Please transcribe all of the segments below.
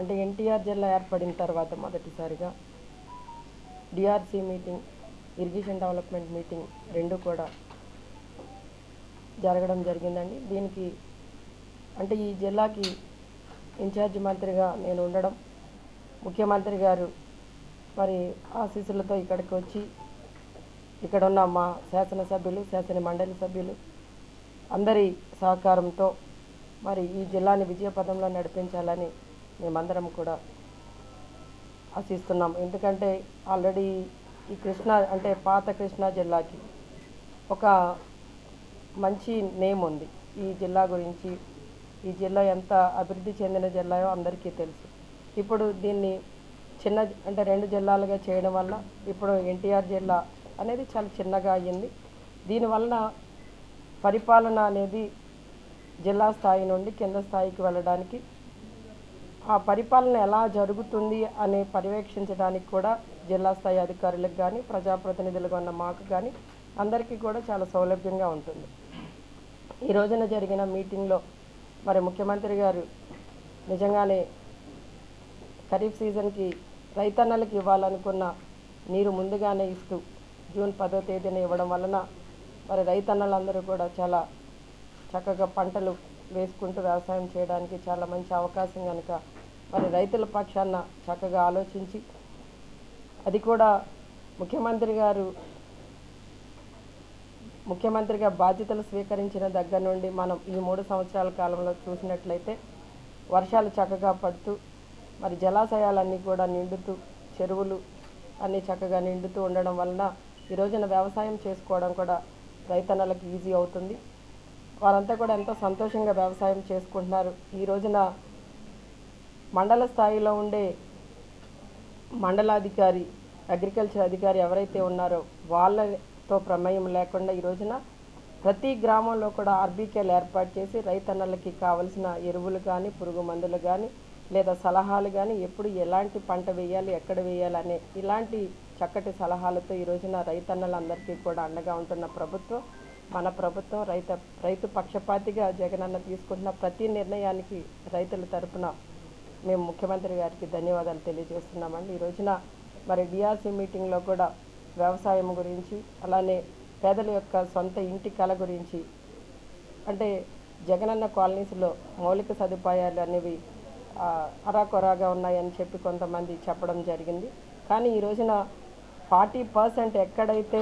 అంటే ఎన్టీఆర్ జిల్లా ఏర్పడిన తర్వాత మొదటిసారిగా DRC meeting irrigation development meeting రెండు కూడా జరగడం జరిగిందండి దీనికి అంటే ఈ జిల్లాకి ఇన్ఛార్జ్ మంత్రిగా నేను ఉండడం ముఖ్యమంత్రి గారు మరి ఆశీస్సులతో ఇక్కడికి వచ్చి ఇక్కడ ఉన్న మా శాసనసభ్యులు శాసన మండలి సభ్యులు అందరి సహకారంతో మరి ఈ జిల్లాని విజయపథంలో నడిపించాలని మేమందరం కూడా ఆశిస్తున్నాం ఎందుకంటే ఆల్రెడీ ఈ కృష్ణా అంటే పాత కృష్ణా జిల్లాకి ఒక మంచి నేమ్ ఉంది ఈ జిల్లా గురించి ఈ జిల్లా ఎంత అభివృద్ధి చెందిన జిల్లాయో అందరికీ తెలుసు ఇప్పుడు దీన్ని చిన్న అంటే రెండు జిల్లాలుగా చేయడం వల్ల ఇప్పుడు ఎన్టీఆర్ జిల్లా అనేది చాలా చిన్నగా అయ్యింది దీనివలన పరిపాలన అనేది జిల్లా స్థాయి నుండి కింద స్థాయికి వెళ్ళడానికి ఆ పరిపాలన ఎలా జరుగుతుంది అని పర్యవేక్షించడానికి కూడా జిల్లా స్థాయి అధికారులకు కానీ ప్రజాప్రతినిధులుగా ఉన్న మాకు కానీ అందరికీ కూడా చాలా సౌలభ్యంగా ఉంటుంది ఈ రోజున జరిగిన మీటింగ్లో మరి ముఖ్యమంత్రి గారు నిజంగానే ఖరీఫ్ సీజన్కి రైతన్నలకు ఇవ్వాలనుకున్న నీరు ముందుగానే ఇస్తూ జూన్ పదో తేదీన ఇవ్వడం వలన మరి రైతన్నలందరూ కూడా చాలా చక్కగా పంటలు వేసుకుంటూ వ్యవసాయం చేయడానికి చాలా మంచి అవకాశం కనుక మరి రైతుల పక్షాన చక్కగా ఆలోచించి అది కూడా ముఖ్యమంత్రి గారు ముఖ్యమంత్రిగా బాధ్యతలు స్వీకరించిన దగ్గర నుండి మనం ఈ మూడు సంవత్సరాల కాలంలో చూసినట్లయితే వర్షాలు చక్కగా పడుతూ మరి జలాశయాలన్నీ కూడా నిండుతూ చెరువులు అన్నీ చక్కగా నిండుతూ ఉండడం వలన ఈ రోజున వ్యవసాయం చేసుకోవడం కూడా రైతన్నలకు ఈజీ అవుతుంది వారంతా కూడా ఎంతో సంతోషంగా వ్యవసాయం చేసుకుంటున్నారు ఈ రోజున మండల స్థాయిలో ఉండే మండలాధికారి అగ్రికల్చర్ అధికారి ఎవరైతే ఉన్నారో వాళ్ళతో ప్రమేయం లేకుండా ఈ రోజున ప్రతి గ్రామంలో కూడా ఆర్బీకేలు ఏర్పాటు చేసి రైతన్నలకి కావలసిన ఎరువులు కానీ పురుగు మందులు కానీ లేదా సలహాలు కానీ ఎప్పుడు ఎలాంటి పంట వేయాలి ఎక్కడ వేయాలి అనే ఇలాంటి చక్కటి సలహాలతో ఈ రోజున రైతన్నలందరికీ కూడా అండగా ఉంటున్న ప్రభుత్వం మన ప్రభుత్వం రైత రైతు పక్షపాతిగా జగనన్న తీసుకుంటున్న ప్రతి నిర్ణయానికి రైతుల తరపున మేము ముఖ్యమంత్రి గారికి ధన్యవాదాలు తెలియజేస్తున్నామండి ఈ రోజున మరి డిఆర్సీ మీటింగ్లో కూడా వ్యవసాయం గురించి అలానే పేదల యొక్క సొంత ఇంటి కళ గురించి అంటే జగనన్న కాలనీస్లో మౌలిక సదుపాయాలు అనేవి ఆ, అరాకొరాగా ఉన్నాయని చెప్పి కొంతమంది చెప్పడం జరిగింది కానీ ఈ రోజున ఫార్టీ పర్సెంట్ ఎక్కడైతే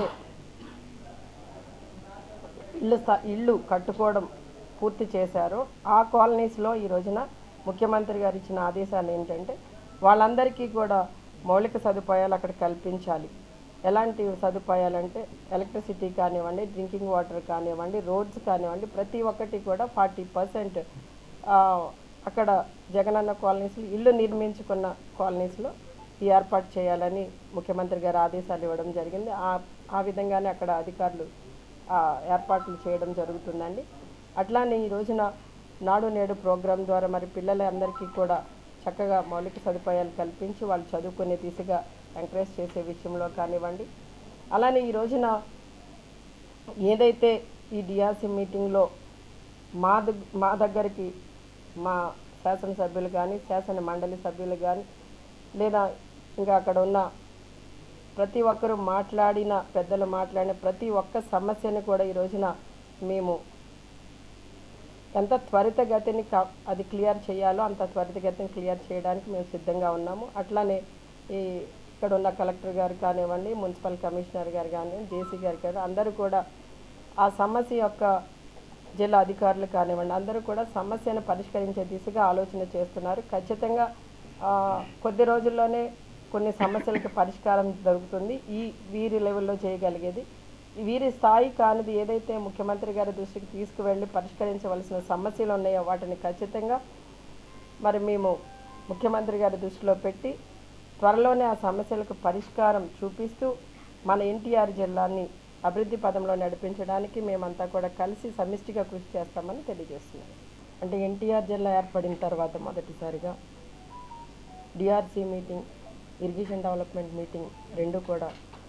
ఇల్లు స్థ- ఇల్లు కట్టుకోవడం పూర్తి చేశారో ఆ కాలనీస్లో ఈ రోజున ముఖ్యమంత్రి గారు ఇచ్చిన ఆదేశాలు ఏంటంటే వాళ్ళందరికీ కూడా మౌలిక సదుపాయాలు అక్కడ కల్పించాలి ఎలాంటి సదుపాయాలు అంటే ఎలక్ట్రిసిటీ కానివ్వండి డ్రింకింగ్ వాటర్ కానివ్వండి రోడ్స్ కానివ్వండి ప్రతి ఒక్కటి కూడా ఫార్టీ పర్సెంట్ అక్కడ జగనన్న కాలనీస్లో ఇల్లు నిర్మించుకున్న కాలనీస్లో ఈ ఏర్పాటు చేయాలని ముఖ్యమంత్రి గారు ఆదేశాలు ఇవ్వడం జరిగింది ఆ ఆ విధంగానే అక్కడ అధికారులు ఆ, ఏర్పాట్లు చేయడం జరుగుతుందండి అట్లానే ఈ రోజున నాడు నేడు ప్రోగ్రాం ద్వారా మరి పిల్లలందరికీ కూడా చక్కగా మౌలిక సదుపాయాలు కల్పించి వాళ్ళు చదువుకునే దిశగా ఎంకరేజ్ చేసే విషయంలో కానివ్వండి అలానే ఈ రోజున ఏదైతే ఈ డిఆర్సీ మీటింగ్లో మా దగ్ మా దగ్గరికి మా శాసనసభ్యులు కానీ శాసన మండలి సభ్యులు కానీ లేదా ఇంకా అక్కడ ఉన్న ప్రతి ఒక్కరూ మాట్లాడిన పెద్దలు మాట్లాడిన ప్రతి ఒక్క సమస్యను కూడా ఈ రోజున మేము ఎంత త్వరితగతిని కా- అది క్లియర్ చేయాలో అంత త్వరితగతిని క్లియర్ చేయడానికి మేము సిద్ధంగా ఉన్నాము అట్లానే ఈ ఇక్కడ ఉన్న కలెక్టర్ గారు కానివ్వండి మున్సిపల్ కమిషనర్ గారు కానివ్వండి జేసీ గారు కానీ అందరూ కూడా ఆ సమస్య యొక్క జిల్లా అధికారులు కానివ్వండి అందరూ కూడా సమస్యను పరిష్కరించే దిశగా ఆలోచన చేస్తున్నారు ఖచ్చితంగా ఆ, కొద్ది రోజుల్లోనే కొన్ని సమస్యలకు పరిష్కారం దొరుకుతుంది ఈ వీరి లెవెల్లో చేయగలిగేది వీరి స్థాయి కానిది ఏదైతే ముఖ్యమంత్రి గారి దృష్టికి తీసుకువెళ్ళి పరిష్కరించవలసిన సమస్యలు ఉన్నాయో వాటిని ఖచ్చితంగా మరి మేము ముఖ్యమంత్రి గారి దృష్టిలో పెట్టి త్వరలోనే ఆ సమస్యలకు పరిష్కారం చూపిస్తూ మన ఎన్టీఆర్ జిల్లాని అభివృద్ధి పదంలో నడిపించడానికి మేమంతా కూడా కలిసి సమిష్టిగా కృషి చేస్తామని తెలియజేస్తున్నాను అంటే ఎన్టీఆర్ జిల్లా ఏర్పడిన తర్వాత మొదటిసారిగా DRC meeting irrigation development meeting రెండు కూడా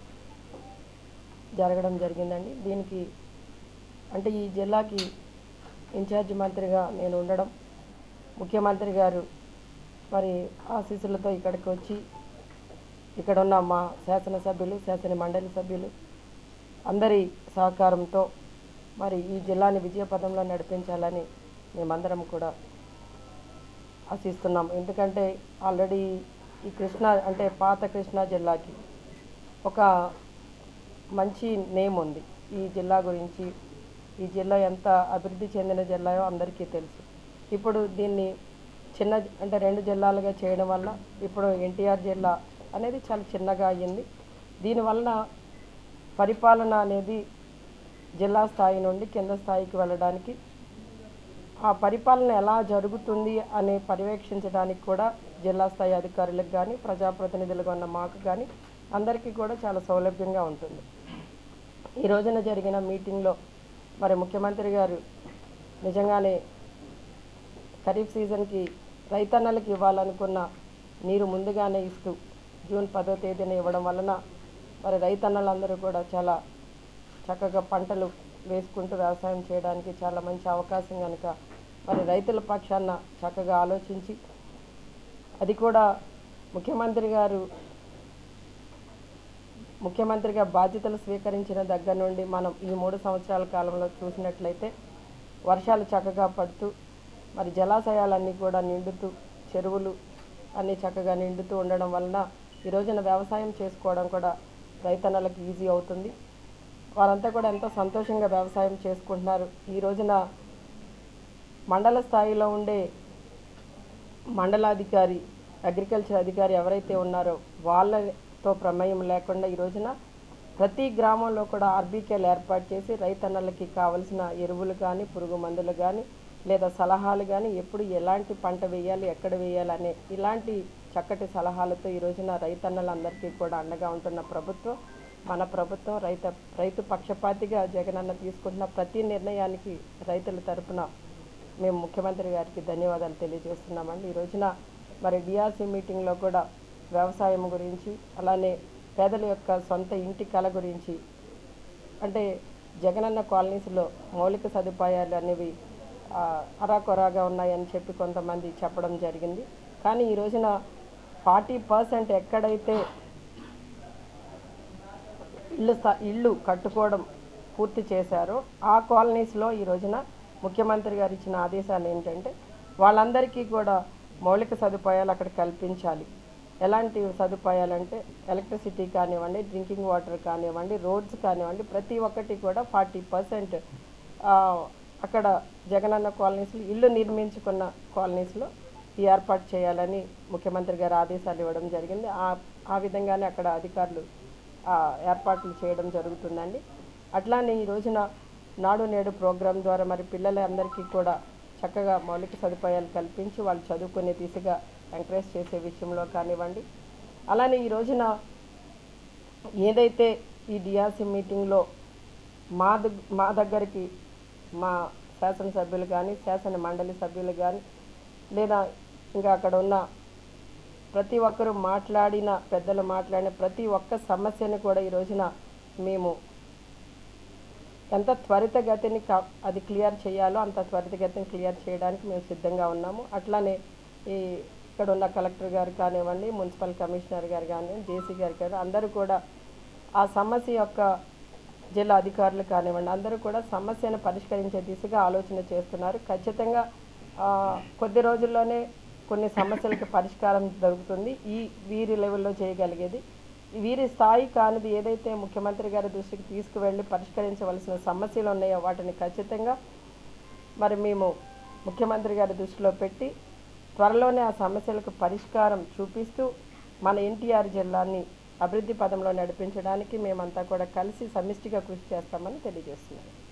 జరగడం జరిగిందండి దీనికి అంటే ఈ జిల్లాకి ఇన్ఛార్జ్ మంత్రిగా నేను ఉండడం ముఖ్యమంత్రి గారు మరి ఆశీస్సులతో ఇక్కడికి వచ్చి ఇక్కడ ఉన్న మా శాసనసభ్యులు శాసన మండలి సభ్యులు అందరి సహకారంతో మరి ఈ జిల్లాని విజయపథంలో నడిపించాలని మేమందరం కూడా ఆశిస్తున్నాం ఎందుకంటే ఆల్రెడీ ఈ కృష్ణా అంటే పాత కృష్ణా జిల్లాకి ఒక మంచి నేమ్ ఉంది ఈ జిల్లా గురించి ఈ జిల్లా ఎంత అభివృద్ధి చెందిన జిల్లాయో అందరికీ తెలుసు ఇప్పుడు దీన్ని చిన్న అంటే రెండు జిల్లాలుగా చేయడం వల్ల ఇప్పుడు ఎన్టీఆర్ జిల్లా అనేది చాలా చిన్నగా అయ్యింది దీనివలన పరిపాలన అనేది జిల్లా స్థాయి నుండి కింద స్థాయికి వెళ్ళడానికి ఆ పరిపాలన ఎలా జరుగుతుంది అని పర్యవేక్షించడానికి కూడా జిల్లా స్థాయి అధికారులకు కానీ ప్రజాప్రతినిధులుగా ఉన్న మాకు కానీ అందరికీ కూడా చాలా సౌలభ్యంగా ఉంటుంది ఈ రోజున జరిగిన మీటింగ్లో మరి ముఖ్యమంత్రి గారు నిజంగానే ఖరీఫ్ సీజన్కి రైతన్నలకు ఇవ్వాలనుకున్న నీరు ముందుగానే ఇస్తూ జూన్ పదో తేదీన ఇవ్వడం వలన మరి రైతన్నలందరూ కూడా చాలా చక్కగా పంటలు వేసుకుంటూ వ్యవసాయం చేయడానికి చాలా మంచి అవకాశం కనుక మరి రైతుల పక్షాన చక్కగా ఆలోచించి అది కూడా ముఖ్యమంత్రి గారు ముఖ్యమంత్రిగా బాధ్యతలు స్వీకరించిన దగ్గర నుండి మనం ఈ మూడు సంవత్సరాల కాలంలో చూసినట్లయితే వర్షాలు చక్కగా పడుతూ మరి జలాశయాలన్నీ కూడా నిండుతూ చెరువులు అన్నీ చక్కగా నిండుతూ ఉండడం వలన ఈ రోజున వ్యవసాయం చేసుకోవడం కూడా రైతన్నలకు ఈజీ అవుతుంది వారంతా కూడా ఎంతో సంతోషంగా వ్యవసాయం చేసుకుంటున్నారు ఈ రోజున మండల స్థాయిలో ఉండే మండలాధికారి అగ్రికల్చర్ అధికారి ఎవరైతే ఉన్నారో వాళ్ళతో ప్రమేయం లేకుండా ఈ రోజున ప్రతి గ్రామంలో కూడా ఆర్బీకేలు ఏర్పాటు చేసి రైతన్నలకి కావలసిన ఎరువులు కానీ పురుగు మందులు కానీ లేదా సలహాలు కానీ ఎప్పుడు ఎలాంటి పంట వేయాలి ఎక్కడ వేయాలి అనే ఇలాంటి చక్కటి సలహాలతో ఈ రోజున రైతన్నలందరికీ కూడా అండగా ఉంటున్న ప్రభుత్వం మన ప్రభుత్వం రైత రైతు పక్షపాతిగా జగనన్న తీసుకుంటున్న ప్రతి నిర్ణయానికి రైతుల తరపున మేము ముఖ్యమంత్రి గారికి ధన్యవాదాలు తెలియజేస్తున్నామండి ఈ రోజున మరి డిఆర్సీ మీటింగ్లో కూడా వ్యవసాయం గురించి అలానే పేదల యొక్క సొంత ఇంటి కళ గురించి అంటే జగనన్న కాలనీస్లో మౌలిక సదుపాయాలు అనేవి ఆ, అరాకొరాగా ఉన్నాయని చెప్పి కొంతమంది చెప్పడం జరిగింది కానీ ఈ రోజున ఫార్టీ పర్సెంట్ ఎక్కడైతే ఇల్లు స్థా- ఇల్లు కట్టుకోవడం పూర్తి చేశారో ఆ కాలనీస్లో ఈ రోజున ముఖ్యమంత్రి గారు ఇచ్చిన ఆదేశాలు ఏంటంటే వాళ్ళందరికీ కూడా మౌలిక సదుపాయాలు అక్కడ కల్పించాలి ఎలాంటి సదుపాయాలు అంటే ఎలక్ట్రిసిటీ కానివ్వండి డ్రింకింగ్ వాటర్ కానివ్వండి రోడ్స్ కానివ్వండి ప్రతి ఒక్కటి కూడా ఫార్టీ పర్సెంట్ అక్కడ జగనన్న కాలనీస్లో ఇల్లు నిర్మించుకున్న కాలనీస్లో ఈ ఏర్పాటు చేయాలని ముఖ్యమంత్రి గారు ఆదేశాలు ఇవ్వడం జరిగింది ఆ ఆ విధంగానే అక్కడ అధికారులు ఆ, ఏర్పాట్లు చేయడం జరుగుతుందండి అట్లానే ఈ రోజున నాడు నేడు ప్రోగ్రాం ద్వారా మరి పిల్లలందరికీ కూడా చక్కగా మౌలిక సదుపాయాలు కల్పించి వాళ్ళు చదువుకునే దిశగా ఎంకరేజ్ చేసే విషయంలో కానివ్వండి అలానే ఈ రోజున ఏదైతే ఈ డిఆర్సీ మీటింగ్లో మా దగ్ మా దగ్గరికి మా శాసనసభ్యులు కానీ శాసన మండలి సభ్యులు కానీ లేదా ఇంకా అక్కడ ఉన్న ప్రతి ఒక్కరూ మాట్లాడిన పెద్దలు మాట్లాడిన ప్రతి ఒక్క సమస్యను కూడా ఈ రోజున మేము ఎంత త్వరితగతిని కా అది క్లియర్ చేయాలో అంత త్వరితగతిని క్లియర్ చేయడానికి మేము సిద్ధంగా ఉన్నాము అట్లానే ఈ ఇక్కడ ఉన్న కలెక్టర్ గారు కానివ్వండి మున్సిపల్ కమిషనర్ గారు కానివ్వండి జేసీ గారు కానీ అందరూ కూడా ఆ సమస్య యొక్క జిల్లా అధికారులు కానివ్వండి అందరూ కూడా సమస్యను పరిష్కరించే దిశగా ఆలోచన చేస్తున్నారు ఖచ్చితంగా ఆ, కొద్ది రోజుల్లోనే కొన్ని సమస్యలకు పరిష్కారం దొరుకుతుంది ఈ వీరి లెవెల్లో చేయగలిగేది వీరి స్థాయి కానిది ఏదైతే ముఖ్యమంత్రి గారి దృష్టికి తీసుకువెళ్ళి పరిష్కరించవలసిన సమస్యలు ఉన్నాయో వాటిని ఖచ్చితంగా మరి మేము ముఖ్యమంత్రి గారి దృష్టిలో పెట్టి త్వరలోనే ఆ సమస్యలకు పరిష్కారం చూపిస్తూ మన ఎన్టీఆర్ జిల్లాని అభివృద్ధి పదంలో నడిపించడానికి మేమంతా కూడా కలిసి సమిష్టిగా కృషి చేస్తామని తెలియజేస్తున్నాను